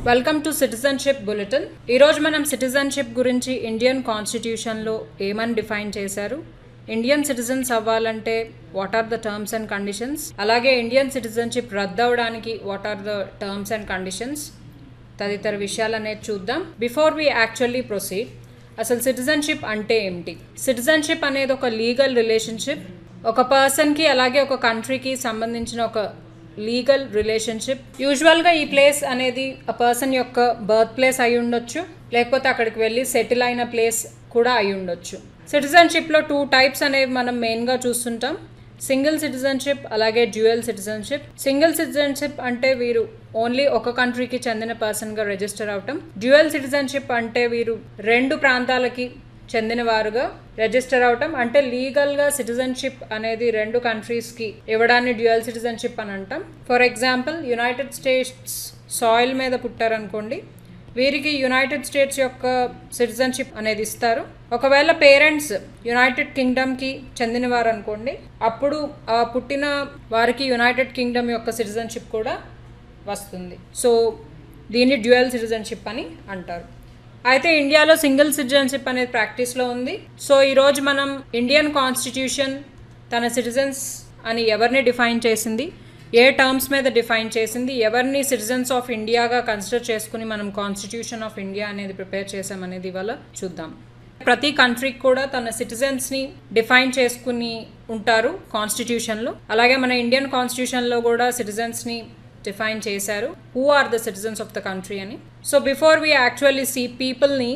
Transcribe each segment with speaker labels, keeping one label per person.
Speaker 1: welcome to citizenship bulletin ఈరోజు మనం citizenship గురించి ఇండియన్ కాన్స్టిట్యూషన్లో ఏమని డిఫైన్ చేశారు ఇండియన్ సిటిజన్స్ అవ్వాలంటే what are the terms and conditions అలాగే ఇండియన్ సిటిజన్షిప్ రద్దు అవడానికి what are the terms and conditions తదితర విషయాలు అనేది చూద్దాం బిఫోర్ వి యాక్చువల్లీ ప్రొసీడ్ అసలు సిటిజన్షిప్ అంటే ఏమిటి సిటిజన్షిప్ అనేది ఒక లీగల్ రిలేషన్షిప్ ఒక పర్సన్కి అలాగే ఒక కంట్రీకి సంబంధించిన ఒక లీగల్ రిలేషన్షిప్ యూజువల్గా ఈ ప్లేస్ అనేది ఆ పర్సన్ యొక్క బర్త్ ప్లేస్ అయి ఉండొచ్చు లేకపోతే అక్కడికి వెళ్ళి సెటిల్ అయిన ప్లేస్ కూడా అయి ఉండొచ్చు సిటిజన్షిప్లో టూ టైప్స్ అనేవి మనం మెయిన్గా చూస్తుంటాం సింగిల్ సిటిజన్షిప్ అలాగే డ్యూయల్ సిటిజన్షిప్ సింగిల్ సిటిజన్షిప్ అంటే వీరు ఓన్లీ ఒక కంట్రీకి చెందిన పర్సన్గా రిజిస్టర్ అవటం డ్యూయల్ సిటిజన్షిప్ అంటే వీరు రెండు ప్రాంతాలకి చెందిన వారుగా రిజిస్టర్ అవటం అంటే లీగల్గా సిటిజన్షిప్ అనేది రెండు కంట్రీస్కి ఇవ్వడాన్ని డ్యూయల్ సిటిజన్షిప్ అని అంటాం for example United States soil మీద పుట్టారనుకోండి వీరికి యునైటెడ్ స్టేట్స్ యొక్క సిటిజన్షిప్ అనేది ఇస్తారు ఒకవేళ పేరెంట్స్ యునైటెడ్ కింగ్డమ్కి చెందినవారు అనుకోండి అప్పుడు ఆ పుట్టిన వారికి యునైటెడ్ కింగ్డమ్ యొక్క సిటిజన్షిప్ కూడా వస్తుంది సో దీన్ని డ్యూయల్ సిటిజన్షిప్ అని అంటారు అయితే ఇండియాలో సింగిల్ సిటిజన్షిప్ అనేది ప్రాక్టీస్లో ఉంది సో ఈరోజు మనం ఇండియన్ కాన్స్టిట్యూషన్ తన సిటిజన్స్ అని ఎవరిని డిఫైన్ చేసింది ఏ టర్మ్స్ మీద డిఫైన్ చేసింది ఎవరిని సిటిజన్స్ ఆఫ్ ఇండియాగా కన్సిడర్ చేసుకుని మనం కాన్స్టిట్యూషన్ ఆఫ్ ఇండియా అనేది ప్రిపేర్ చేసామనేది ఇవాళ చూద్దాం ప్రతి కంట్రీకి కూడా తన సిటిజన్స్ని డిఫైన్ చేసుకుని ఉంటారు కాన్స్టిట్యూషన్లో అలాగే మన ఇండియన్ కాన్స్టిట్యూషన్లో కూడా సిటిజన్స్ని డిఫైన్ చేశారు who are the citizens of the country అని so before we actually see పీపుల్ని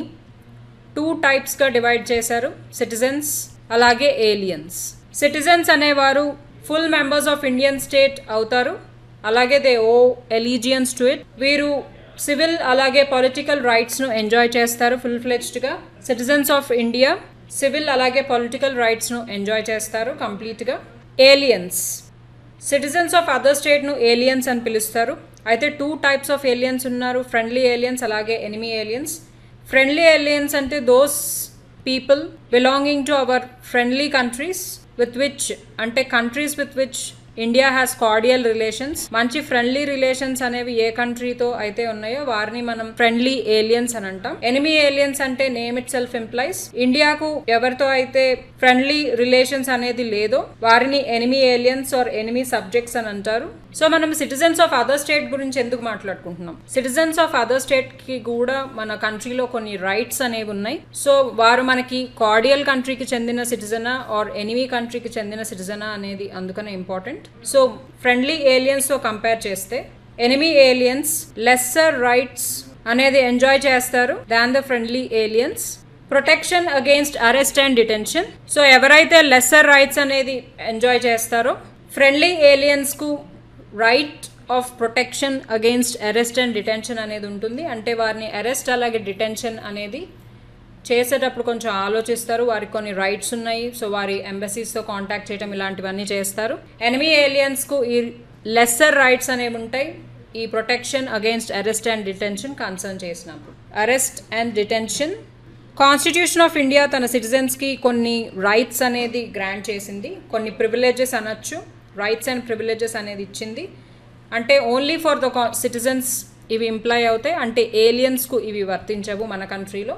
Speaker 1: టూ టైప్స్గా డివైడ్ చేశారు సిటిజన్స్ అలాగే ఏలియన్స్ సిటిజన్స్ అనేవారు full members of Indian state అవుతారు అలాగే they owe allegiance to it వీరు సివిల్ అలాగే పొలిటికల్ రైట్స్ను ఎంజాయ్ చేస్తారు ఫుల్ ఫ్లెజ్డ్గా సిటిజన్స్ ఆఫ్ ఇండియా సివిల్ అలాగే పొలిటికల్ రైట్స్ను ఎంజాయ్ చేస్తారు కంప్లీట్గా ఏలియన్స్ సిటిజన్స్ ఆఫ్ అదర్ స్టేట్ను ఏలియన్స్ అని పిలుస్తారు అయితే టూ టైప్స్ ఆఫ్ ఏలియన్స్ ఉన్నారు ఫ్రెండ్లీ ఏలియన్స్ అలాగే ఎనిమీ ఏలియన్స్ ఫ్రెండ్లీ ఏలియన్స్ అంటే those people belonging to our friendly countries with which అంటే countries with which India has cordial relations మంచి friendly relations అనేవి ఏ కంట్రీతో అయితే ఉన్నాయో వారిని మనం ఫ్రెండ్లీ ఏలియన్స్ అని అంటాం ఎనిమీ ఏలియన్స్ అంటే నేమ్ ఇట్ సెల్ఫ్ ఎంప్లాయిస్ ఇండియాకు ఎవరితో అయితే ఫ్రెండ్లీ రిలేషన్స్ అనేది లేదో వారిని enemy aliens or enemy subjects అని అంటారు సో మనం సిటిజన్స్ ఆఫ్ అదర్ స్టేట్ గురించి ఎందుకు మాట్లాడుకుంటున్నాం సిటిజన్స్ ఆఫ్ అదర్ స్టేట్ కి కూడా మన కంట్రీలో కొన్ని రైట్స్ అనేవి ఉన్నాయి సో వారు మనకి కార్డియల్ కంట్రీకి చెందిన సిటిజనా ఆర్ ఎనిమీ కంట్రీకి చెందిన సిటిజనా అనేది అందుకనే ఇంపార్టెంట్ సో ఫ్రెండ్లీ ఏలియన్స్తో కంపేర్ చేస్తే ఎనిమీ ఏలియన్స్ లెస్సర్ రైట్స్ అనేది ఎంజాయ్ చేస్తారు than the friendly aliens protection against arrest and detention so ఎవరైతే లెస్సర్ రైట్స్ అనేది ఎంజాయ్ చేస్తారో ఫ్రెండ్లీ ఏలియన్స్కు right of protection against arrest and detention అనేది ఉంటుంది అంటే వారిని అరెస్ట్ అలాగే డిటెన్షన్ అనేది చేసేటప్పుడు కొంచెం ఆలోచిస్తారు వారికి కొన్ని రైట్స్ ఉన్నాయి సో వారి ఎంబసీస్తో కాంటాక్ట్ చేయడం ఇలాంటివన్నీ చేస్తారు ఎనిమీ ఏలియన్స్కు ఈ లెస్సర్ రైట్స్ అనేవి ఉంటాయి ఈ protection against arrest and detention concern చేసినప్పుడు arrest and detention constitution of India తన సిటిజన్స్కి కొన్ని రైట్స్ అనేది గ్రాంట్ చేసింది కొన్ని ప్రివిలేజెస్ అనొచ్చు రైట్స్ అండ్ ప్రివిలేజెస్ అనేది ఇచ్చింది అంటే ఓన్లీ ఫర్ ద సిటిజన్స్ ఇవి ఇంప్లాయ్ అవుతాయి అంటే ఏలియన్స్కు ఇవి వర్తించవు మన కంట్రీలో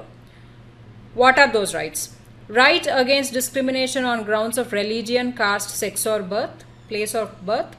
Speaker 1: what are those rights right against discrimination on grounds of religion caste sex or birth place of birth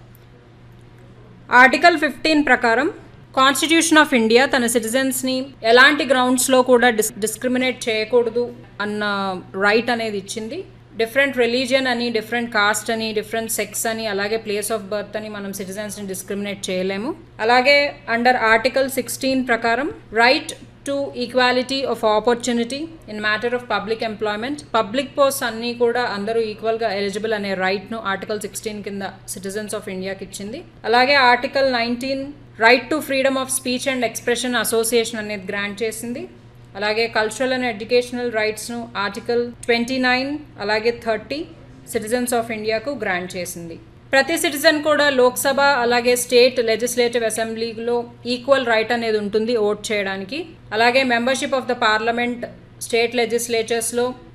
Speaker 1: article fifteen ప్రకారం కాన్స్టిట్యూషన్ ఆఫ్ ఇండియా తన సిటిజన్స్ని ఎలాంటి గ్రౌండ్స్లో కూడా డిస్ డిస్క్రిమినేట్ చేయకూడదు అన్న రైట్ అనేది ఇచ్చింది డిఫరెంట్ రిలీజియన్ అని డిఫరెంట్ కాస్ట్ అని డిఫరెంట్ సెక్స్ అని అలాగే ప్లేస్ ఆఫ్ బర్త్ అని మనం సిటిజన్స్ని డిస్క్రిమినేట్ చేయలేము అలాగే అండర్ ఆర్టికల్ సిక్స్టీన్ ప్రకారం right to equality of opportunity in matter of public employment public post అన్నీ కూడా అందరూ ఈక్వల్గా ఎలిజిబుల్ అనే రైట్ను ఆర్టికల్ సిక్స్టీన్ కింద సిటిజన్స్ ఆఫ్ ఇండియాకి ఇచ్చింది అలాగే article nineteen right to freedom of speech and expression association అనేది గ్రాంట్ చేసింది అలాగే కల్చరల్ అండ్ ఎడ్యుకేషనల్ రైట్స్ను ఆర్టికల్ ట్వంటీ నైన్ అలాగే థర్టీ సిటిజన్స్ ఆఫ్ ఇండియాకు గ్రాంట్ చేసింది ప్రతి సిటిజన్ కూడా లోక్సభ అలాగే స్టేట్ లెజిస్లేటివ్ అసెంబ్లీలో ఈక్వల్ రైట్ అనేది ఉంటుంది ఓట్ చేయడానికి అలాగే membership of the parliament state లెజిస్లేచర్స్లో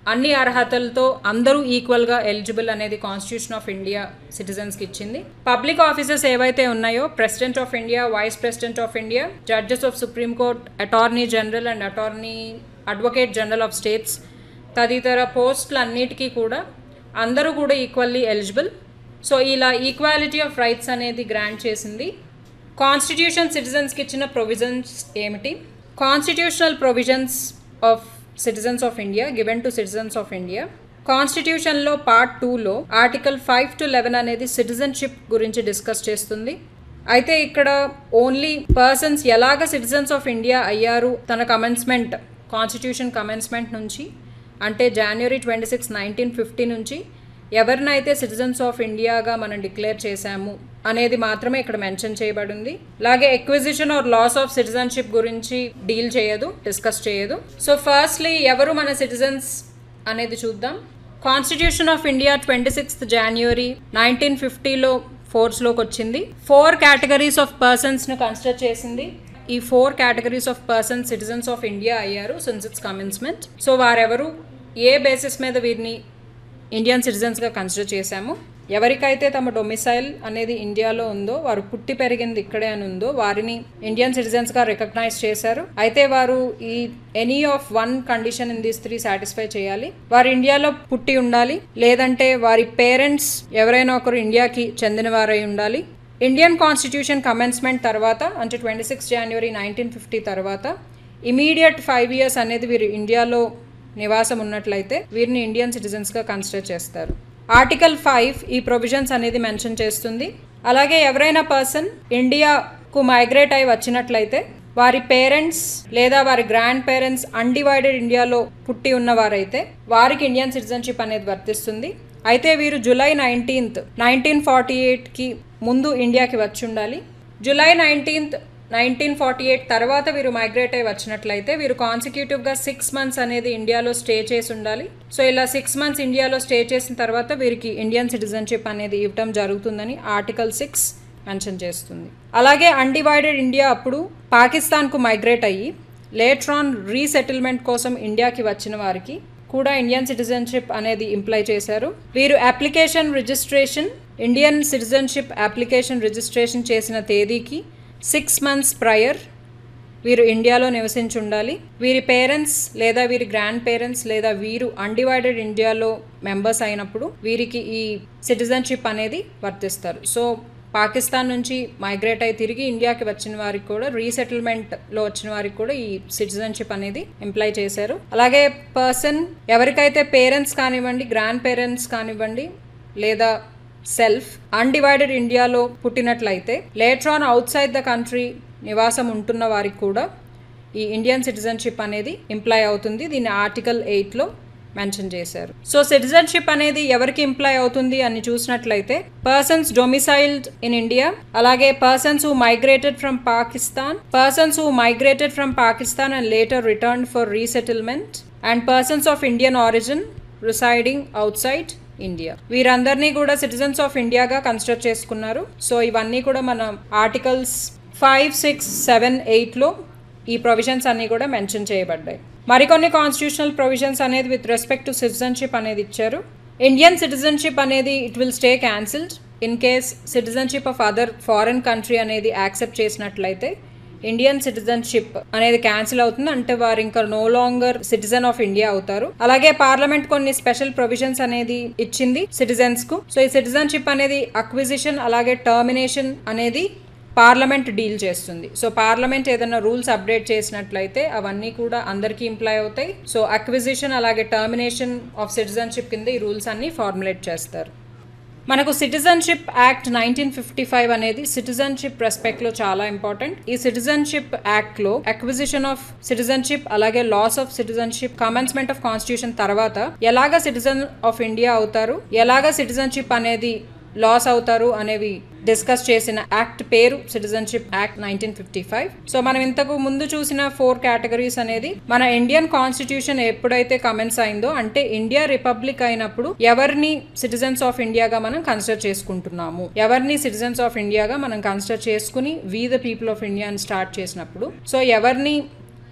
Speaker 1: అన్ని అర్హతలతో అందరూ ఈక్వల్గా ఎలిజిబుల్ అనేది కాన్స్టిట్యూషన్ ఆఫ్ ఇండియా సిటిజన్స్కి ఇచ్చింది పబ్లిక్ ఆఫీసెస్ ఏవైతే ఉన్నాయో president of India vice president of India judges of supreme court attorney general and attorney advocate general of states తదితర పోస్టులన్నిటికీ కూడా అందరూ కూడా ఈక్వల్లీ ఎలిజిబుల్ సో ఇలా ఈక్వాలిటీ ఆఫ్ రైట్స్ అనేది గ్రాంట్ చేసింది కాన్స్టిట్యూషన్ సిటిజన్స్కి ఇచ్చిన ప్రొవిజన్స్ ఏమిటి constitutional provisions of citizens of India given to citizens of India కాన్స్టిట్యూషన్లో పార్ట్ టూలో ఆర్టికల్ ఫైవ్ టు లెవెన్ అనేది సిటిజన్షిప్ గురించి డిస్కస్ చేస్తుంది అయితే ఇక్కడ ఓన్లీ పర్సన్స్ ఎలాగ సిటిజన్స్ ఆఫ్ ఇండియా అయ్యారు తన కమెన్స్మెంట్ కాన్స్టిట్యూషన్ కమెన్స్మెంట్ నుంచి అంటే జనవరి ట్వంటీ సిక్స్ నైన్టీన్ ఫిఫ్టీ నుంచి ఎవరినైతే సిటిజన్స్ ఆఫ్ ఇండియాగా మనం డిక్లేర్ చేశాము అనేది మాత్రమే ఇక్కడ మెన్షన్ చేయబడింది అలాగే acquisition or loss of citizenship గురించి డీల్ చేయదు డిస్కస్ చేయదు సో ఫస్ట్లీ ఎవరు మన సిటిజన్స్ అనేది చూద్దాం constitution of India twenty sixth January nineteen ఫిఫ్టీలో ఫోర్స్లోకి వచ్చింది ఫోర్ కేటగిరీస్ ఆఫ్ పర్సన్స్ను కన్సిడర్ చేసింది ఈ four categories of persons citizens of India అయ్యారు సిన్స్ ఇట్స్ కమెన్స్మెంట్ సో వారెవరు ఏ బేసిస్ మీద వీరిని ఇండియన్ సిటిజన్స్గా కన్సిడర్ చేశాము ఎవరికైతే తమ డొమిసైల్ అనేది ఇండియాలో ఉందో వారు పుట్టి పెరిగింది ఇక్కడే అని ఉందో వారిని ఇండియన్ సిటిజన్స్గా రికగ్నైజ్ చేశారు అయితే వారు ఈ any of one condition in these three satisfy చేయాలి వారు ఇండియాలో పుట్టి ఉండాలి లేదంటే వారి పేరెంట్స్ ఎవరైనా ఒకరు ఇండియాకి చెందిన వారై ఉండాలి ఇండియన్ కాన్స్టిట్యూషన్ కమెన్స్మెంట్ తర్వాత అంటే ట్వంటీ సిక్స్ జనవరి నైన్టీన్ ఫిఫ్టీ తర్వాత ఇమీడియట్ ఫైవ్ ఇయర్స్ అనేది వీరు ఇండియాలో నివాసం ఉన్నట్లయితే వీరిని ఇండియన్ సిటిజన్స్గా కన్సిడర్ చేస్తారు ఆర్టికల్ ఫైవ్ ఈ ప్రొవిజన్స్ అనేది మెన్షన్ చేస్తుంది అలాగే ఎవరైనా పర్సన్ ఇండియాకు మైగ్రేట్ అయి వచ్చినట్లయితే వారి పేరెంట్స్ లేదా వారి గ్రాండ్ పేరెంట్స్ అన్డివైడెడ్ ఇండియాలో పుట్టి ఉన్నవారైతే వారికి ఇండియన్ సిటిజన్షిప్ అనేది వర్తిస్తుంది అయితే వీరు జూలై నైన్టీన్త్ నైన్టీన్ ఫార్టీ ఎయిట్కి ముందు ఇండియాకి వచ్చి ఉండాలి July nineteenth nineteen forty eight తర్వాత వీరు మైగ్రేట్ అయి వచ్చినట్లయితే వీరు కాన్సిక్యూటివ్గా సిక్స్ మంత్స్ అనేది ఇండియాలో స్టే చేసి ఉండాలి సో ఇలా సిక్స్ మంత్స్ ఇండియాలో స్టే చేసిన తర్వాత వీరికి ఇండియన్ సిటిజన్షిప్ అనేది ఇవ్వటం జరుగుతుందని ఆర్టికల్ సిక్స్ మెన్షన్ చేస్తుంది అలాగే అన్డివైడెడ్ ఇండియా అప్పుడు పాకిస్తాన్కు మైగ్రేట్ అయ్యి లేట్రాన్ రీసెటిల్మెంట్ కోసం ఇండియాకి వచ్చిన వారికి కూడా ఇండియన్ సిటిజన్షిప్ అనేది ఇంప్లై చేశారు వీరు application registration Indian citizenship application registration చేసిన తేదీకి సిక్స్ మంత్స్ ప్రయర్ వీరు ఇండియాలో నివసించి ఉండాలి వీరి పేరెంట్స్ లేదా వీరి గ్రాండ్ పేరెంట్స్ లేదా వీరు అన్డివైడెడ్ ఇండియాలో మెంబర్స్ అయినప్పుడు వీరికి ఈ సిటిజన్షిప్ అనేది వర్తిస్తారు సో పాకిస్తాన్ నుంచి మైగ్రేట్ అయి తిరిగి ఇండియాకి వచ్చిన వారికి కూడా రీసెటిల్మెంట్లో వచ్చిన వారికి కూడా ఈ సిటిజన్షిప్ అనేది ఎంప్లాయ్ చేశారు అలాగే పర్సన్ ఎవరికైతే పేరెంట్స్ కానివ్వండి గ్రాండ్ పేరెంట్స్ కానివ్వండి లేదా సెల్ఫ్ అన్డివైడెడ్ ఇండియాలో పుట్టినట్లయితే later on outside the country నివాసం ఉంటున్న వారికి కూడా ఈ ఇండియన్ సిటిజన్షిప్ అనేది ఇంప్లాయ్ అవుతుంది దీన్ని ఆర్టికల్ ఎయిట్లో మెన్షన్ చేశారు సో సిటిజన్షిప్ అనేది ఎవరికి ఇంప్లాయ్ అవుతుంది అని చూసినట్లయితే పర్సన్స్ డొమిసైల్డ్ ఇన్ ఇండియా అలాగే persons who migrated from Pakistan persons who migrated from Pakistan and later return for resettlement and persons of Indian origin residing outside India వీరందరినీ కూడా సిటిజన్స్ ఆఫ్ ఇండియాగా consider చేసుకున్నారు సో ఇవన్నీ కూడా మన ఆర్టికల్స్ ఫైవ్ సిక్స్ సెవెన్ ఎయిట్లో ఈ ప్రొవిజన్స్ అన్నీ కూడా మెన్షన్ చేయబడ్డాయి మరికొన్ని కాన్స్టిట్యూషనల్ ప్రొవిజన్స్ అనేది విత్ రెస్పెక్ట్ టు సిటిజన్షిప్ అనేది ఇచ్చారు ఇండియన్ సిటిజన్షిప్ అనేది it will stay cancelled in case citizenship of other foreign country అనేది యాక్సెప్ట్ చేసినట్లయితే ఇండియన్ సిటిజన్షిప్ అనేది క్యాన్సిల్ అవుతుంది అంటే వారు ఇంకా no longer citizen of India అవుతారు అలాగే పార్లమెంట్ కొన్ని స్పెషల్ ప్రొవిజన్స్ అనేది ఇచ్చింది సిటిజన్స్ కు సో ఈ సిటిజన్షిప్ అనేది అక్విజిషన్ అలాగే టర్మినేషన్ అనేది పార్లమెంట్ డీల్ చేస్తుంది సో పార్లమెంట్ ఏదైనా రూల్స్ అప్డేట్ చేసినట్లయితే అవన్నీ కూడా అందరికీ ఇంప్లాయ్ అవుతాయి సో అక్విజిషన్ అలాగే టర్మినేషన్ ఆఫ్ సిటిజన్షిప్ కింద ఈ రూల్స్ అన్ని ఫార్ములేట్ చేస్తారు మనకు citizenship act nineteen fifty five అనేది సిటిజన్షిప్ రెస్పెక్ట్ లో చాలా ఇంపార్టెంట్ ఈ సిటిజన్షిప్ యాక్ట్ లో అక్విజిషన్ ఆఫ్ సిటిజన్షిప్ అలాగే loss of citizenship commencement of constitution తర్వాత ఎలాగ సిటిజన్ ఆఫ్ ఇండియా అవుతారు ఎలాగ సిటిజన్షిప్ అనేది లాస్ అవుతారు అనేవి డిస్కస్ చేసిన యాక్ట్ పేరు citizenship act nineteen fifty five so మనం ఇంతకు ముందు చూసిన ఫోర్ కేటగిరీస్ అనేది మన ఇండియన్ కాన్స్టిట్యూషన్ ఎప్పుడైతే కమెన్స్ అయిందో అంటే ఇండియా రిపబ్లిక్ అయినప్పుడు ఎవరిని సిటిజన్స్ ఆఫ్ ఇండియాగా మనం కన్సిడర్ చేసుకుంటున్నాము ఎవరిని సిటిజన్స్ ఆఫ్ ఇండియాగా మనం కన్సిడర్ చేసుకుని we the people of India అని స్టార్ట్ చేసినప్పుడు సో ఎవరిని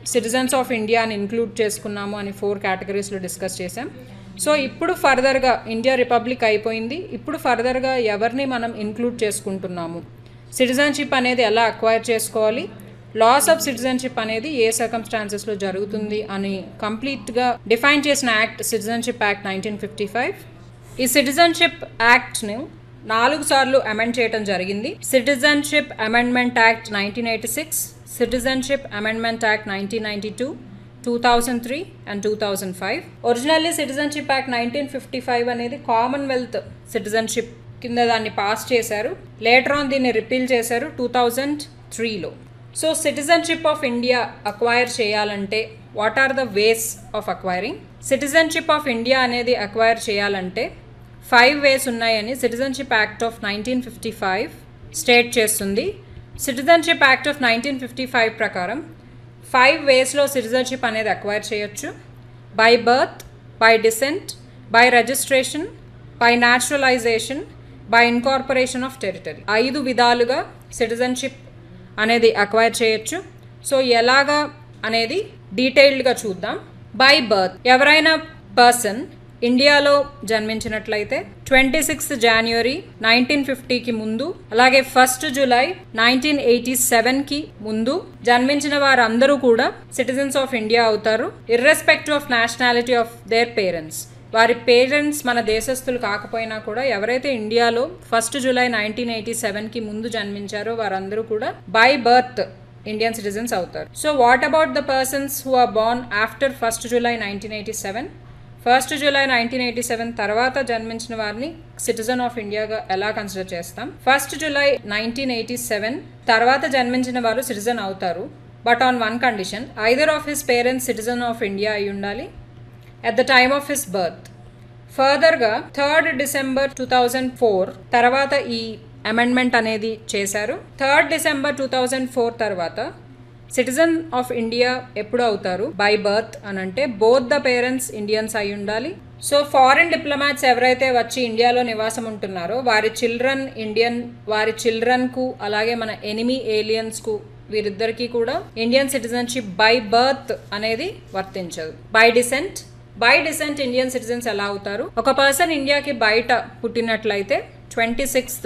Speaker 1: సిటిజన్స్ ఆఫ్ ఇండియాని ఇంక్లూడ్ చేసుకున్నాము అని ఫోర్ కేటగిరీస్లో డిస్కస్ చేసాం సో ఇప్పుడు ఫర్దర్గా ఇండియా రిపబ్లిక్ అయిపోయింది ఇప్పుడు ఫర్దర్గా ఎవరిని మనం ఇంక్లూడ్ చేసుకుంటున్నాము సిటిజన్షిప్ అనేది ఎలా అక్వైర్ చేసుకోవాలి లాస్ ఆఫ్ సిటిజన్షిప్ అనేది ఏ సర్కమ్స్టాన్సెస్లో జరుగుతుంది అని కంప్లీట్గా డిఫైన్ చేసిన act citizenship act nineteen fifty five ఈ సిటిజన్షిప్ యాక్ట్ను నాలుగు సార్లు అమెండ్ చేయడం జరిగింది citizenship amendment act nineteen eighty six citizenship amendment act nineteen ninety two two thousand three and two thousand five originally citizenship act nineteen fifty five అనేది commonwealth citizenship కింద దాన్ని pass చేశారు లేటర్ ఆన్ దీన్ని repeal చేశారు two thousand త్రీలో so citizenship of India acquire చేయాలంటే what are the ways of acquiring citizenship of India అనేది acquire చేయాలంటే ఫైవ్ వేస్ ఉన్నాయని citizenship act of nineteen fifty five state చేస్తుంది citizenship act of nineteen fifty five ప్రకారం five వేస్లో citizenship అనేది acquire చేయొచ్చు by birth by descent by registration by naturalization by incorporation of territory ఐదు విధాలుగా citizenship అనేది acquire చేయొచ్చు సో ఎలాగా అనేది డీటెయిల్డ్గా చూద్దాం బై బర్త్ ఎవరైనా పర్సన్ ఇండియాలో జన్మించినట్లయితే ట్వంటీ సిక్స్త్ జనవరి నైన్టీన్ ఫిఫ్టీకి ముందు అలాగే ఫస్ట్ జూలై నైన్టీన్ ఎయిటీ సెవెన్కి ముందు జన్మించిన వారందరూ కూడా సిటిజన్స్ ఆఫ్ ఇండియా అవుతారు irrespective of nationality of their parents వారి పేరెంట్స్ మన దేశస్తులు కాకపోయినా కూడా ఎవరైతే ఇండియాలో ఫస్ట్ జూలై నైన్టీన్ ఎయిటీ సెవెన్కి ముందు జన్మించారో వారందరూ కూడా బై బర్త్ ఇండియన్ సిటిజన్స్ అవుతారు so what about the persons who are born after first July nineteen eighty seven first July nineteen eighty seven తర్వాత జన్మించిన వారిని సిటిజన్ ఆఫ్ ఇండియాగా ఎలా కన్సిడర్ చేస్తాం first July nineteen eighty seven తర్వాత జన్మించిన వారు సిటిజన్ అవుతారు but on one condition either of his parents citizen of India అయి ఉండాలి at the time of his birth ఫర్దర్గా third December two thousand four తర్వాత ఈ అమెండ్మెంట్ అనేది చేశారు third December two thousand four తర్వాత సిటిజన్ ఆఫ్ ఇండియా ఎప్పుడు అవుతారు బై బర్త్ అని అంటే బోత్ ద పేరెంట్స్ ఇండియన్స్ అయి ఉండాలి సో ఫారిన్ డిప్లొమాట్స్ ఎవరైతే వచ్చి ఇండియాలో నివాసం ఉంటున్నారో వారి చిల్డ్రన్ ఇండియన్ వారి చిల్డ్రన్కు అలాగే మన ఎనిమీ ఏలియన్స్కు వీరిద్దరికీ కూడా ఇండియన్ సిటిజన్షిప్ బై బర్త్ అనేది వర్తించదు by descent by descent Indian citizens ఎలా అవుతారు ఒక పర్సన్ ఇండియాకి బయట పుట్టినట్లయితే ట్వంటీ సిక్స్త్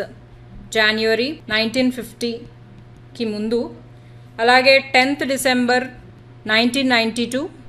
Speaker 1: జనవరి నైన్టీన్ ఫిఫ్టీకి ముందు అలాగే టెన్త్ డిసెంబర్ నైన్టీన్ నైంటీ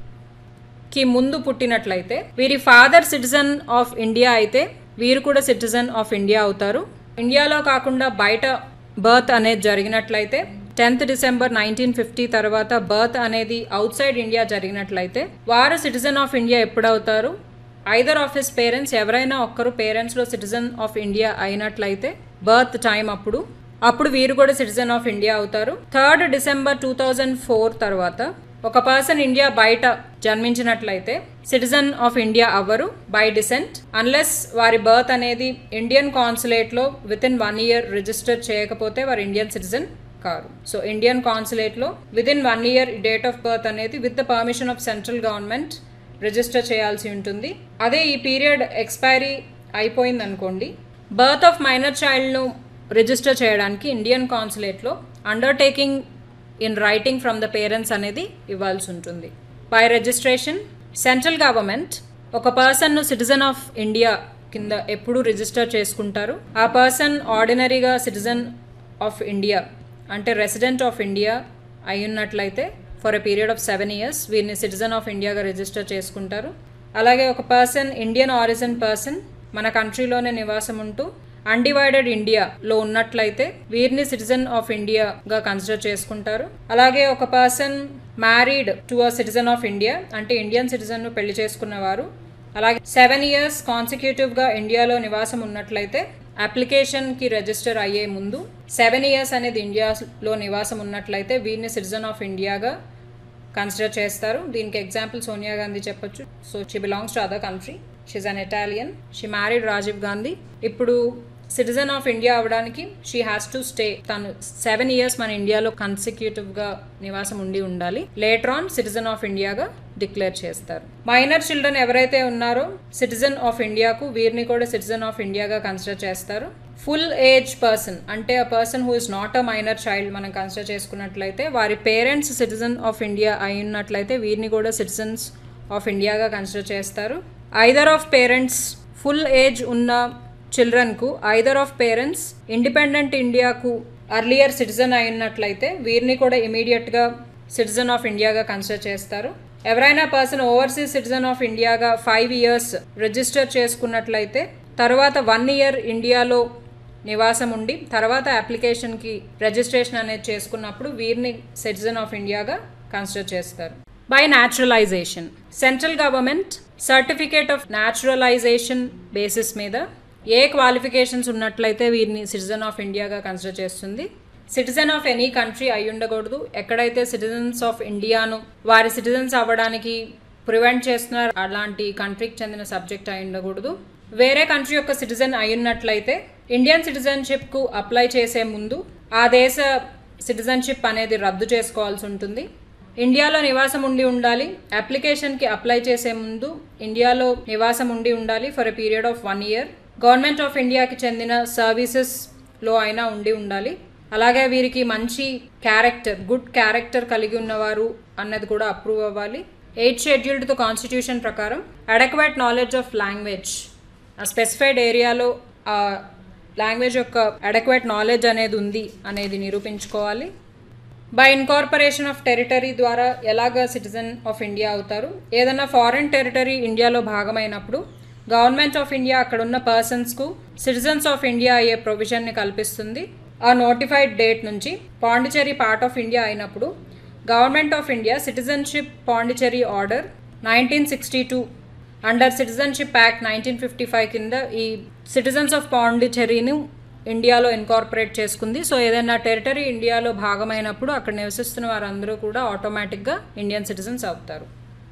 Speaker 1: టూకి ముందు పుట్టినట్లయితే వీరి ఫాదర్ సిటిజన్ ఆఫ్ ఇండియా అయితే వీరు కూడా సిటిజన్ ఆఫ్ ఇండియా అవుతారు ఇండియాలో కాకుండా బయట బర్త్ అనేది జరిగినట్లయితే టెన్త్ డిసెంబర్ నైన్టీన్ ఫిఫ్టీ తర్వాత బర్త్ అనేది అవుట్ సైడ్ ఇండియా జరిగినట్లయితే వారు సిటిజన్ ఆఫ్ ఇండియా ఎప్పుడు అవుతారు ఐదర్ ఆఫ్ హిస్ పేరెంట్స్ ఎవరైనా ఒక్కరు పేరెంట్స్లో సిటిజన్ ఆఫ్ ఇండియా అయినట్లయితే బర్త్ టైం అప్పుడు అప్పుడు వీరు కూడా సిటిజన్ ఆఫ్ ఇండియా అవుతారు third December two thousand four తర్వాత ఒక పర్సన్ ఇండియా బయట జన్మించినట్లయితే సిటిజన్ ఆఫ్ ఇండియా అవ్వరు బై డిసెంట్ అన్లెస్ వారి బర్త్ అనేది ఇండియన్ కాన్సులేట్లో with in one year register చేయకపోతే వారు ఇండియన్ సిటిజన్ కారు సో ఇండియన్ కాన్సులేట్లో with in one year date of birth అనేది with the permission of central government register చేయాల్సి ఉంటుంది అదే ఈ పీరియడ్ ఎక్స్పైరీ అయిపోయింది అనుకోండి బర్త్ ఆఫ్ మైనర్ చైల్డ్ను రిజిస్టర్ చేయడానికి ఇండియన్ కాన్సులేట్లో undertaking in writing from the parents అనేది ఇవ్వాల్సి ఉంటుంది బై రిజిస్ట్రేషన్ సెంట్రల్ గవర్నమెంట్ ఒక పర్సన్ను సిటిజన్ ఆఫ్ ఇండియా కింద ఎప్పుడు రిజిస్టర్ చేసుకుంటారు ఆ పర్సన్ ఆర్డినరీగా సిటిజన్ ఆఫ్ ఇండియా అంటే రెసిడెంట్ ఆఫ్ ఇండియా అయి ఉన్నట్లయితే for a period of seven years వీరిని సిటిజన్ ఆఫ్ ఇండియాగా రిజిస్టర్ చేసుకుంటారు అలాగే ఒక పర్సన్ ఇండియన్ ఆరిజిన్ పర్సన్ మన కంట్రీలోనే నివాసం ఉంటూ అన్డివైడెడ్ ఇండియాలో ఉన్నట్లయితే వీరిని సిటిజన్ ఆఫ్ ఇండియాగా కన్సిడర్ చేసుకుంటారు అలాగే ఒక person married to a citizen of India అంటే ఇండియన్ సిటిజన్ను పెళ్లి చేసుకున్నవారు అలాగే సెవెన్ ఇయర్స్ కాన్సిక్యూటివ్గా ఇండియాలో నివాసం ఉన్నట్లయితే అప్లికేషన్కి రిజిస్టర్ అయ్యే ముందు సెవెన్ ఇయర్స్ అనేది ఇండియాలో నివాసం ఉన్నట్లయితే వీరిని సిటిజన్ ఆఫ్ ఇండియాగా కన్సిడర్ చేస్తారు దీనికి ఎగ్జాంపుల్ సోనియా గాంధీ చెప్పొచ్చు so she belongs to other country she's an Italian she married Rajiv Gandhi ఇప్పుడు సిటిజన్ ఆఫ్ ఇండియా అవడానికి షీ హ్యాస్ టు స్టే తను సెవెన్ ఇయర్స్ మన ఇండియాలో కన్సిక్యూటివ్ గా నివాసం ఉండి ఉండాలి లేటర్ ఆన్ సిటిజన్ ఆఫ్ ఇండియాగా డిక్లేర్ చేస్తారు మైనర్ చిల్డ్రన్ ఎవరైతే ఉన్నారో సిటిజన్ ఆఫ్ ఇండియాకు వీరిని కూడా సిటిజన్ ఆఫ్ ఇండియాగా కన్సిడర్ చేస్తారు ఫుల్ ఏజ్ పర్సన్ అంటే ఆ person who is not a minor child మనం కన్సిడర్ చేసుకున్నట్లయితే వారి పేరెంట్స్ సిటిజన్ ఆఫ్ ఇండియా అయి ఉన్నట్లయితే వీరిని కూడా సిటిజన్స్ ఆఫ్ ఇండియాగా కన్సిడర్ చేస్తారు either of parents full age ఉన్న చిల్డ్రన్కు ఐదర్ ఆఫ్ పేరెంట్స్ ఇండిపెండెంట్ ఇండియాకు అర్లియర్ సిటిజన్ అయినట్లయితే వీరిని కూడా ఇమీడియట్గా సిటిజన్ ఆఫ్ ఇండియాగా కన్సిడర్ చేస్తారు ఎవరైనా పర్సన్ ఓవర్సీస్ సిటిజన్ ఆఫ్ ఇండియాగా ఫైవ్ ఇయర్స్ రిజిస్టర్ చేసుకున్నట్లయితే తర్వాత వన్ ఇయర్ ఇండియాలో నివాసం ఉండి తర్వాత అప్లికేషన్కి రిజిస్ట్రేషన్ అనేది చేసుకున్నప్పుడు వీరిని సిటిజన్ ఆఫ్ ఇండియాగా కన్సిడర్ చేస్తారు by naturalisation central government certificate of naturalisation basis మీద ఏ క్వాలిఫికేషన్స్ ఉన్నట్లయితే వీరిని సిటిజన్ ఆఫ్ ఇండియాగా కన్సిడర్ చేస్తుంది సిటిజన్ ఆఫ్ ఎనీ కంట్రీ అయి ఉండకూడదు ఎక్కడైతే సిటిజన్స్ ఆఫ్ ఇండియాను వారి సిటిజన్స్ అవ్వడానికి ప్రివెంట్ చేస్తున్నారు అలాంటి కంట్రీకి చెందిన సబ్జెక్ట్ అయి ఉండకూడదు వేరే కంట్రీ యొక్క సిటిజన్ అయి ఉన్నట్లయితే ఇండియన్ సిటిజన్షిప్కు అప్లై చేసే ముందు ఆ దేశ సిటిజన్షిప్ అనేది రద్దు చేసుకోవాల్సి ఉంటుంది ఇండియాలో నివాసం ఉండి ఉండాలి అప్లికేషన్కి అప్లై చేసే ముందు ఇండియాలో నివాసం ఉండి ఉండాలి for a period of one year government of ఇండియాకి చెందిన సర్వీసెస్లో అయినా ఉండి ఉండాలి అలాగే వీరికి మంచి క్యారెక్టర్ గుడ్ క్యారెక్టర్ కలిగి ఉన్నవారు అన్నది కూడా అప్రూవ్ అవ్వాలి ఎయిట్ షెడ్యూల్డ్ తో కాన్స్టిట్యూషన్ ప్రకారం అడక్వేట్ నాలెడ్జ్ ఆఫ్ లాంగ్వేజ్ ఆ స్పెసిఫైడ్ ఏరియాలో ఆ లాంగ్వేజ్ యొక్క అడక్వేట్ నాలెడ్జ్ అనేది ఉంది అనేది నిరూపించుకోవాలి బై ఇన్కార్పొరేషన్ ఆఫ్ టెరిటరీ ద్వారా ఎలాగ సిటిజన్ ఆఫ్ ఇండియా అవుతారు ఏదైనా ఫారిన్ టెరిటరీ ఇండియాలో భాగమైనప్పుడు గవర్నమెంట్ ఆఫ్ ఇండియా అక్కడ ఉన్న పర్సన్స్కు సిటిజన్స్ ఆఫ్ ఇండియా అయ్యే ప్రొవిజన్ని కల్పిస్తుంది ఆ నోటిఫైడ్ డేట్ నుంచి పాండిచేరి పార్ట్ ఆఫ్ ఇండియా అయినప్పుడు government of India citizenship Pondicherry order nineteen sixty two under citizenship act nineteen fifty five కింద ఈ సిటిజన్స్ ఆఫ్ పాండిచేరిని ఇండియాలో ఇన్కార్పొరేట్ చేసుకుంది సో ఏదైనా టెరిటరీ ఇండియాలో భాగమైనప్పుడు అక్కడ నివసిస్తున్న వారందరూ కూడా ఆటోమేటిక్గా ఇండియన్ సిటిజన్స్ అవుతారు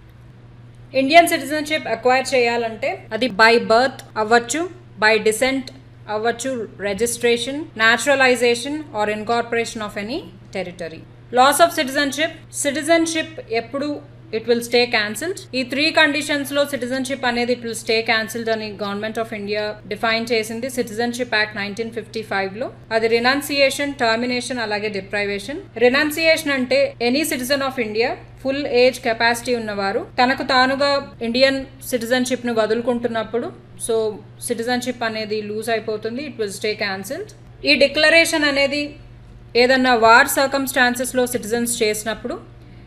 Speaker 1: ఇండియన్ సిటిజన్షిప్ అక్వైర్ చేయాలంటే అది బై బర్త్ అవ్వచ్చు బై డిసెంట్ అవ్వచ్చు registration naturalisation or incorporation of any territory loss of citizenship citizenship ఎప్పుడు ఇట్ విల్ స్టే క్యాన్సిల్డ్ ఈ త్రీ కండిషన్స్ లో సిటిజన్షిప్ అనేది ఇట్ విల్ స్టే క్యాన్సిల్డ్ అని గవర్నమెంట్ ఆఫ్ ఇండియా డిఫైన్ చేసింది citizenship act nineteen fifty five లో అది renunciation termination అలాగే deprivation renunciation అంటే any citizen of India full age capacity ఉన్నవారు తనకు తానుగా ఇండియన్ సిటిజన్షిప్ ను వదులుకుంటున్నప్పుడు సో సిటిజన్షిప్ అనేది లూజ్ అయిపోతుంది ఇట్ విల్ స్టే క్యాన్సిల్డ్ ఈ డిక్లరేషన్ అనేది ఏదన్నా వార్ సర్కమ్స్టాన్సెస్లో సిటిజన్స్ చేసినప్పుడు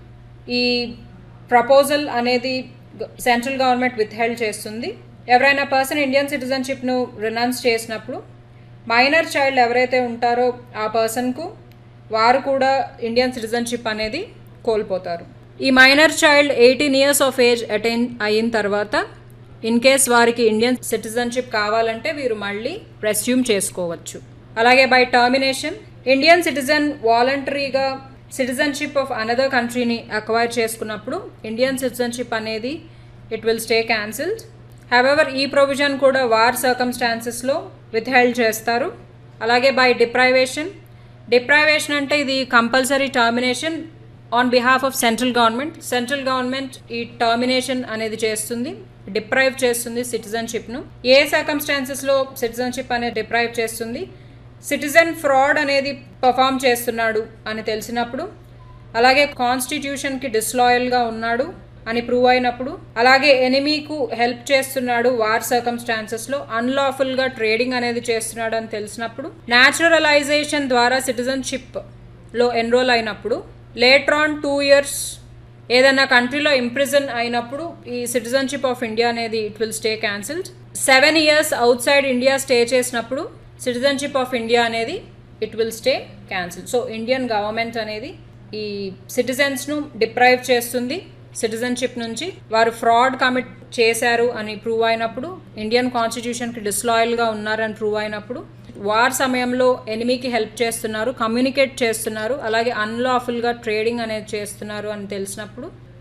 Speaker 1: ఈ ప్రపోజల్ అనేది సెంట్రల్ గవర్నమెంట్ విత్హెల్డ్ చేస్తుంది ఎవరైనా పర్సన్ ఇండియన్ సిటిజన్షిప్ను రినౌన్స్ చేసినప్పుడు మైనర్ చైల్డ్ ఎవరైతే ఉంటారో ఆ పర్సన్కు వారు కూడా ఇండియన్ సిటిజన్షిప్ అనేది కోల్పోతారు ఈ minor child eighteen years of age attain అయిన తర్వాత ఇన్ కేస్ వారికి ఇండియన్ సిటిజన్షిప్ కావాలంటే వీరు మళ్ళీ రెస్యూమ్ చేసుకోవచ్చు అలాగే బై టర్మినేషన్ ఇండియన్ సిటిజన్ వాలంటరీగా సిటిజన్షిప్ ఆఫ్ అనదర్ కంట్రీని అక్వైర్ చేసుకున్నప్పుడు ఇండియన్ సిటిజన్షిప్ అనేది it will stay cancelled however ఈ ప్రొవిజన్ కూడా వార్ సర్కమ్స్టాన్సెస్లో విత్హెల్డ్ చేస్తారు అలాగే బై డిప్రైవేషన్ డిప్రైవేషన్ అంటే ఇది compulsory termination on behalf of central government central government ఈ టర్మినేషన్ అనేది చేస్తుంది డిప్రైవ్ చేస్తుంది సిటిజన్షిప్ను ఏ సర్కమ్స్టాన్సెస్లో సిటిజన్షిప్ అనేది డిప్రైవ్ చేస్తుంది సిటిజన్ ఫ్రాడ్ అనేది పర్ఫామ్ చేస్తున్నాడు అని తెలిసినప్పుడు అలాగే కాన్స్టిట్యూషన్కి డిస్లాయల్గా ఉన్నాడు అని ప్రూవ్ అయినప్పుడు అలాగే ఎనిమీకు హెల్ప్ చేస్తున్నాడు వార్ సర్కమ్స్టాన్సెస్లో అన్లాఫుల్గా ట్రేడింగ్ అనేది చేస్తున్నాడు అని తెలిసినప్పుడు న్యాచురలైజేషన్ ద్వారా సిటిజన్షిప్లో ఎన్రోల్ అయినప్పుడు లేటర్ ఆన్ టూ ఇయర్స్ ఏదైనా కంట్రీలో ఇంప్రిజన్ అయినప్పుడు ఈ సిటిజన్షిప్ ఆఫ్ ఇండియా అనేది it will stay cancelled seven years outside India stay చేసినప్పుడు సిటిజన్షిప్ ఆఫ్ ఇండియా అనేది it will stay cancel so Indian government అనేది ఈ సిటిజన్స్ను డిప్రైవ్ చేస్తుంది సిటిజన్షిప్ నుంచి వారు ఫ్రాడ్ కమిట్ చేశారు అని ప్రూవ్ అయినప్పుడు ఇండియన్ కాన్స్టిట్యూషన్కి డిస్లాయల్గా ఉన్నారని ప్రూవ్ అయినప్పుడు వార్ సమయంలో ఎనిమీకి హెల్ప్ చేస్తున్నారు కమ్యూనికేట్ చేస్తున్నారు అలాగే అన్లాఫుల్గా ట్రేడింగ్ అనేది చేస్తున్నారు అని తెలిసినప్పుడు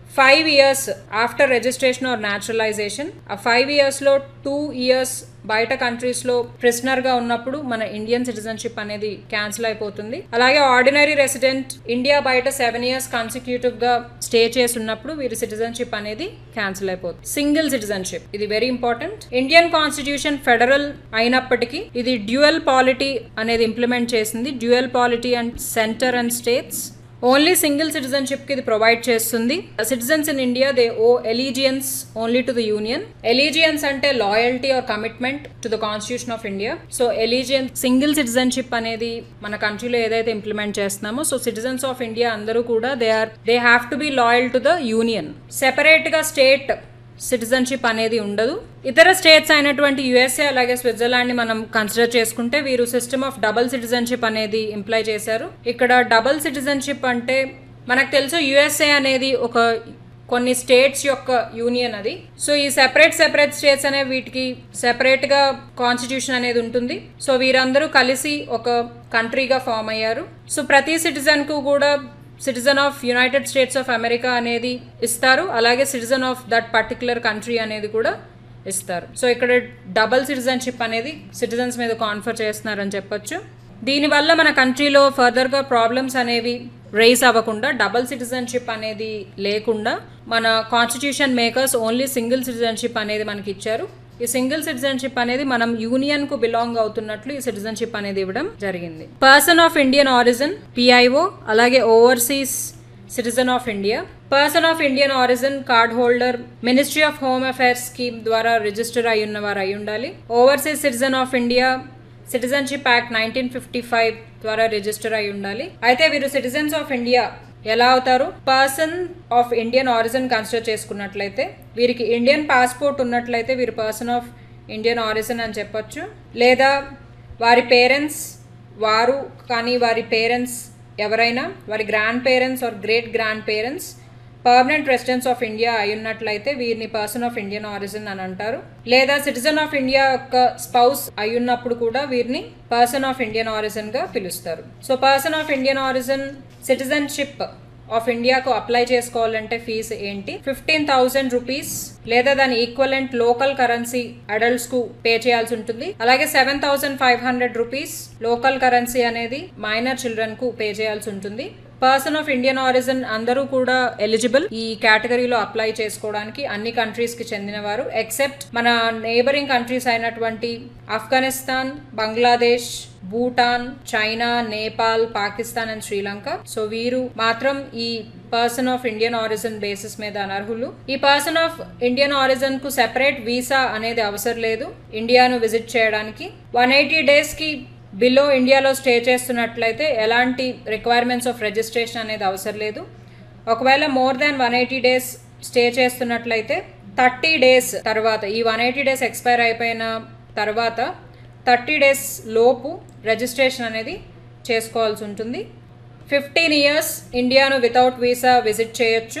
Speaker 1: five years after registration or naturalisation ఆ ఫైవ్ ఇయర్స్లో టూ ఇయర్స్ బయట కంట్రీస్లో ప్రిజనర్గా ఉన్నప్పుడు మన ఇండియన్ సిటిజన్షిప్ అనేది క్యాన్సిల్ అయిపోతుంది అలాగే ఆర్డినరీ రెసిడెంట్ ఇండియా బయట సెవెన్ ఇయర్స్ కన్సిక్యూటివ్గా స్టే చేసి ఉన్నప్పుడు వీరి సిటిజన్షిప్ అనేది క్యాన్సిల్ అయిపోతుంది సింగిల్ సిటిజన్షిప్ ఇది very important Indian constitution federal అయినప్పటికీ ఇది డ్యూయల్ పాలిటీ అనేది ఇంప్లిమెంట్ చేసింది dual polity and centre and states only single citizenship కి ఇది ప్రొవైడ్ చేస్తుంది citizens in India they owe allegiance only to the union allegiance అంటే loyalty or commitment to the constitution of India so allegiance single citizenship అనేది మన కంట్రీలో ఏదైతే implement చేస్తున్నామో so citizens of India అందరూ కూడా they are they have to be loyal to the union separate గా state citizenship అనేది ఉండదు ఇతర స్టేట్స్ అయినటువంటి యుఎస్ఏ అలాగే స్విట్జర్లాండ్ ని మనం కన్సిడర్ చేసుకుంటే వీరు సిస్టమ్ ఆఫ్ డబుల్ సిటిజన్షిప్ అనేది ఇంప్లై చేశారు ఇక్కడ డబుల్ సిటిజన్షిప్ అంటే మనకు తెలుసు యుఎస్ఏ అనేది ఒక కొన్ని స్టేట్స్ యొక్క యూనియన్ అది సో ఈ సెపరేట్ సెపరేట్ స్టేట్స్ అనే వీటికి సెపరేట్ గా కాన్స్టిట్యూషన్ అనేది ఉంటుంది సో వీరందరూ కలిసి ఒక కంట్రీగా ఫామ్ అయ్యారు సో ప్రతి సిటిజన్ కు కూడా citizen of United States of America అనేది ఇస్తారు అలాగే citizen of that particular country అనేది కూడా ఇస్తారు సో ఇక్కడ డబల్ సిటిజన్షిప్ అనేది సిటిజన్స్ మీద కాన్ఫర్ చేస్తున్నారని చెప్పొచ్చు దీనివల్ల మన కంట్రీలో ఫర్దర్గా ప్రాబ్లమ్స్ అనేవి రేస్ అవ్వకుండా డబల్ సిటిజన్షిప్ అనేది లేకుండా మన constitution makers only single citizenship అనేది మనకి ఇచ్చారు ఈ సింగిల్ సిటిజన్షిప్ అనేది మనం యూనియన్ కు బిలాంగ్ అవుతున్నట్లు ఈ సిటిజన్షిప్ అనేది ఇవ్వడం జరిగింది person of Indian origin PIO అలాగే overseas citizen of India person of Indian origin card holder ministry of home affairs scheme ద్వారా రిజిస్టర్ అయి ఉన్నవారు అయి ఉండాలి overseas citizen of India citizenship act nineteen fifty five ద్వారా రిజిస్టర్ అయి ఉండాలి అయితే వీరు సిటిజన్స్ ఆఫ్ ఇండియా ఎలా అవుతారు person of Indian origin consider చేసుకున్నట్లయితే వీరికి ఇండియన్ పాస్పోర్ట్ ఉన్నట్లయితే వీరు పర్సన్ ఆఫ్ ఇండియన్ ఆరిజిన్ అని చెప్పొచ్చు లేదా వారి పేరెంట్స్ వారు కానీ వారి పేరెంట్స్ ఎవరైనా వారి grandparents or great grandparents permanent residence of India అయి ఉన్నట్లయితే వీరిని పర్సన్ ఆఫ్ ఇండియన్ ఆరిజిన్ అని అంటారు లేదా సిటిజన్ ఆఫ్ ఇండియా యొక్క స్పౌస్ అయి ఉన్నప్పుడు కూడా వీరిని పర్సన్ ఆఫ్ ఇండియన్ ఆరిజిన్ గా పిలుస్తారు so person of Indian origin citizenship of ఇండియాకు అప్లై చేసుకోవాలంటే ఫీజు ఏంటి ఫిఫ్టీన్ థౌసండ్ రూపీస్ లేదా దాని ఈక్వలెంట్ లోకల్ కరెన్సీ అడల్ట్స్ కు పే చేయాల్సి ఉంటుంది అలాగే seven thousand five hundred rupees local currency అనేది మైనర్ చిల్డ్రన్ కు పే చేయాల్సి ఉంటుంది పర్సన్ ఆఫ్ ఇండియన్ ఆరిజిన్ అందరూ కూడా ఎలిజిబుల్ ఈ కేటగిరీలో అప్లై చేసుకోవడానికి అన్ని కంట్రీస్ కి చెందినవారు ఎక్సెప్ట్ మన నేబరింగ్ కంట్రీస్ అయినటువంటి Afghanistan Bangladesh Bhutan China Nepal Pakistan and Sri Lanka so వీరు మాత్రం ఈ person of Indian origin basis మీద అనర్హులు ఈ పర్సన్ ఆఫ్ ఇండియన్ ఆరిజిన్ కు సెపరేట్ వీసా అనేది అవసరం లేదు ఇండియాను విజిట్ చేయడానికి వన్ ఎయిటీ డేస్ కి బిలో ఇండియాలో స్టే చేస్తున్నట్లయితే ఎలాంటి రిక్వైర్మెంట్స్ ఆఫ్ రిజిస్ట్రేషన్ అనేది అవసరం లేదు ఒకవేళ more than one eighty days stay చేస్తున్నట్లయితే థర్టీ డేస్ తర్వాత ఈ వన్ ఎయిటీ డేస్ ఎక్స్పైర్ అయిపోయిన తర్వాత థర్టీ డేస్ లోపు రిజిస్ట్రేషన్ అనేది చేసుకోవాల్సి ఉంటుంది ఫిఫ్టీన్ ఇయర్స్ ఇండియాను వితౌట్ వీసా విజిట్ చేయొచ్చు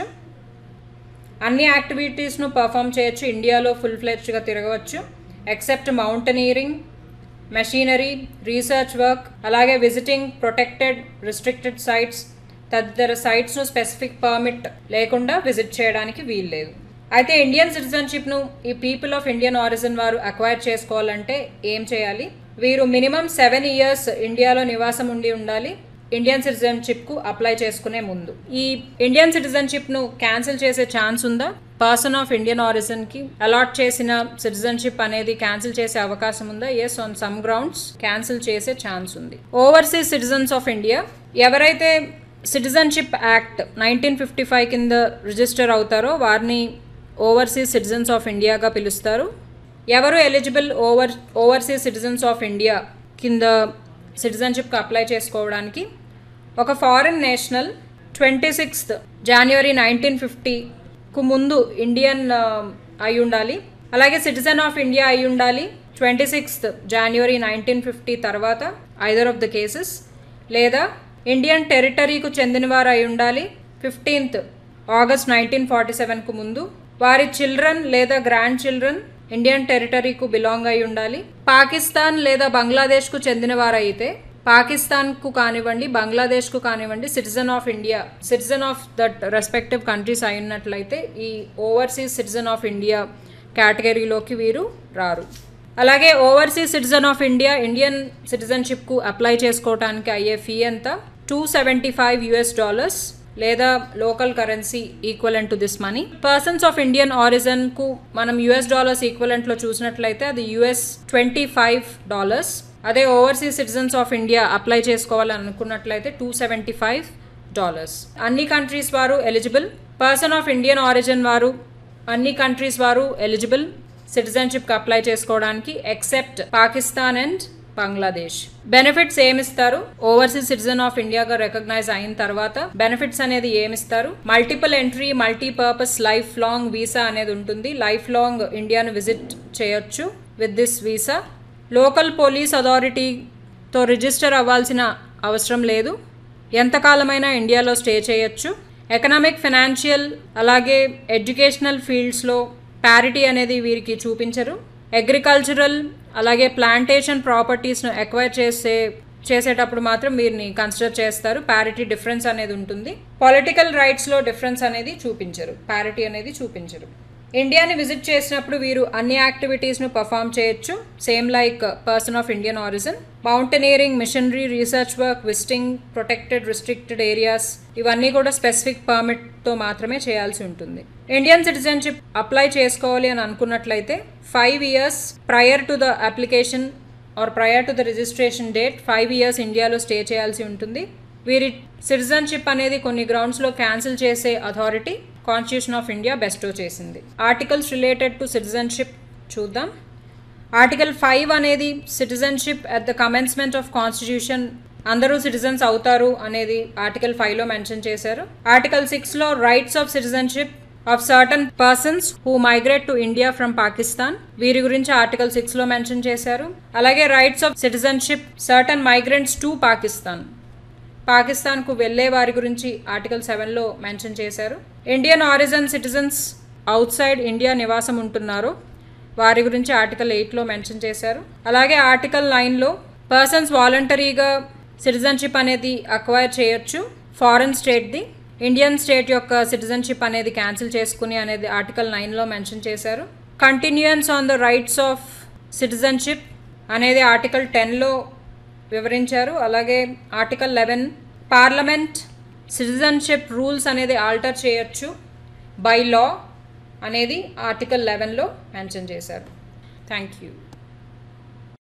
Speaker 1: అన్ని యాక్టివిటీస్ను పర్ఫామ్ చేయొచ్చు ఇండియాలో ఫుల్ ఫ్లెడ్జ్గా తిరగవచ్చు except mountaineering machinery research work అలాగే విజిటింగ్ ప్రొటెక్టెడ్ రిస్ట్రిక్టెడ్ సైట్స్ తదితర సైట్స్ను స్పెసిఫిక్ పర్మిట్ లేకుండా విజిట్ చేయడానికి వీల్లేదు అయితే ఇండియన్ సిటిజన్షిప్ను ఈ పీపుల్ ఆఫ్ ఇండియన్ ఆరిజిన్ వారు అక్వైర్ చేసుకోవాలంటే ఏం చేయాలి వీరు మినిమం సెవెన్ ఇయర్స్ ఇండియాలో నివాసం ఉండి ఉండాలి ఇండియన్ సిటిజన్షిప్కు అప్లై చేసుకునే ముందు ఈ ఇండియన్ సిటిజన్షిప్ను క్యాన్సిల్ చేసే ఛాన్స్ ఉందా పర్సన్ ఆఫ్ ఇండియన్ ఆరిజిన్ కి అలాట్ చేసిన సిటిజన్షిప్ అనేది క్యాన్సిల్ చేసే అవకాశం ఉందా yes on some grounds cancel చేసే ఛాన్స్ ఉంది ఓవర్సీస్ సిటిజన్స్ ఆఫ్ ఇండియా ఎవరైతే citizenship act nineteen fifty five కింద రిజిస్టర్ అవుతారో వారిని ఓవర్సీస్ సిటిజన్స్ ఆఫ్ ఇండియాగా పిలుస్తారు ఎవరు eligible over overseas citizens of India కింద సిటిజన్షిప్కి అప్లై చేసుకోవడానికి ఒక ఫారిన్ నేషనల్ ట్వంటీ సిక్స్త్ జనవరి నైన్టీన్ ఫిఫ్టీకు ముందు ఇండియన్ అయి ఉండాలి అలాగే సిటిజన్ ఆఫ్ ఇండియా అయి ఉండాలి ట్వంటీ సిక్స్త్ జనవరి నైన్టీన్ ఫిఫ్టీ తర్వాత ఐదర్ ఆఫ్ ద కేసెస్ లేదా ఇండియన్ టెరిటరీకు చెందినవారు అయి ఉండాలి ఫిఫ్టీన్త్ ఆగస్ట్ నైన్టీన్ ఫార్టీ సెవెన్కు ముందు వారి చిల్డ్రన్ లేదా గ్రాండ్ చిల్డ్రన్ ఇండియన్ టెరిటరీకు బిలాంగ్ అయి ఉండాలి పాకిస్తాన్ లేదా బంగ్లాదేశ్కు చెందిన వారైతే పాకిస్తాన్కు కానివ్వండి బంగ్లాదేశ్కు కానివ్వండి citizen of India citizen of that respective countries అయినట్లయితే ఈ ఓవర్సీస్ సిటిజన్ ఆఫ్ ఇండియా కేటగిరీలోకి వీరు రారు అలాగే overseas citizen of India Indian సిటిజన్షిప్కు అప్లై చేసుకోవడానికి అయ్యే ఫీ ఎంత two seventy five US dollars లేదా local currency equivalent to this money persons of Indian ఆరిజన్కు మనం యుఎస్ డాలర్స్ ఈక్వలెంట్లో చూసినట్లయితే అది యుఎస్ ట్వంటీ ఫైవ్ డాలర్స్ అదే overseas citizens of India apply చేసుకోవాలని అనుకున్నట్లయితే టూ సెవెంటీ ఫైవ్ డాలర్స్ అన్ని కంట్రీస్ వారు eligible person of Indian origin వారు అన్ని కంట్రీస్ వారు ఎలిజిబుల్ సిటిజన్షిప్కి అప్లై చేసుకోవడానికి except Pakistan and Bangladesh benefits ఏమిస్తారు ఓవర్సీస్ సిటిజన్ ఆఫ్ ఇండియాగా రికగ్నైజ్ అయిన తర్వాత బెనిఫిట్స్ అనేది ఏమిస్తారు multiple entry multipurpose lifelong visa అనేది ఉంటుంది లైఫ్ లాంగ్ ఇండియాను విజిట్ చేయొచ్చు with this visa local police అథారిటీతో రిజిస్టర్ అవ్వాల్సిన అవసరం లేదు ఎంతకాలమైనా ఇండియాలో స్టే చేయొచ్చు ఎకనామిక్ ఫినాన్షియల్ అలాగే ఎడ్యుకేషనల్ ఫీల్డ్స్లో ప్యారిటీ అనేది వీరికి చూపించరు అగ్రికల్చరల్ అలాగే ప్లాంటేషన్ ప్రాపర్టీస్ను ఎక్వైర్ చేసే చేసేటప్పుడు మాత్రం వీరిని కన్సిడర్ చేస్తారు ప్యారిటీ డిఫరెన్స్ అనేది ఉంటుంది పొలిటికల్ రైట్స్లో డిఫరెన్స్ అనేది చూపించరు ప్యారిటీ అనేది చూపించరు ఇండియాని విజిట్ చేసినప్పుడు వీరు అన్ని యాక్టివిటీస్ను పర్ఫామ్ చేయొచ్చు same like person of Indian origin mountaineering missionary research work visiting protected restricted areas ఇవన్నీ కూడా స్పెసిఫిక్ పర్మిట్తో మాత్రమే చేయాల్సి ఉంటుంది ఇండియన్ సిటిజన్షిప్ అప్లై చేసుకోవాలి అని అనుకున్నట్లయితే five years prior to the application or prior to the registration date five years ఇండియాలో stay చేయాల్సి ఉంటుంది వీరి సిటిజన్షిప్ అనేది కొన్ని గ్రౌండ్స్లో క్యాన్సిల్ చేసే అథారిటీ కాన్స్టిట్యూషన్ ఆఫ్ ఇండియా బెస్టో చేసింది ఆర్టికల్స్ రిలేటెడ్ టు సిటిజన్షిప్ చూద్దాం ఆర్టికల్ ఫైవ్ అనేది citizenship at the commencement of constitution అందరూ సిటిజన్స్ అవుతారు అనేది ఆర్టికల్ ఫైవ్లో మెన్షన్ చేశారు ఆర్టికల్ సిక్స్లో rights of citizenship of certain persons who migrate to India from Pakistan వీరి గురించి ఆర్టికల్ సిక్స్లో మెన్షన్ చేశారు అలాగే rights of citizenship certain migrants to Pakistan పాకిస్తాన్కు వెళ్లే వారి గురించి ఆర్టికల్ సెవెన్లో మెన్షన్ చేశారు Indian origin citizens outside India నివాసం ఉంటున్నారు వారి గురించి ఆర్టికల్ ఎయిట్లో మెన్షన్ చేశారు అలాగే ఆర్టికల్ నైన్లో పర్సన్స్ వాలంటరీగా సిటిజన్షిప్ అనేది అక్వైర్ చేయొచ్చు ఫారెన్ స్టేట్ది ఇండియన్ స్టేట్ యొక్క సిటిజన్షిప్ అనేది క్యాన్సిల్ చేసుకుని అనేది ఆర్టికల్ నైన్లో మెన్షన్ చేశారు continuance on the rights of citizenship అనేది ఆర్టికల్ టెన్లో వివరించారు అలాగే article eleven parliament citizenship rules అనేది ఆల్టర్ చేయొచ్చు బై లా అనేది ఆర్టికల్ లెవెన్లో మెన్షన్ చేశారు థ్యాంక్ యూ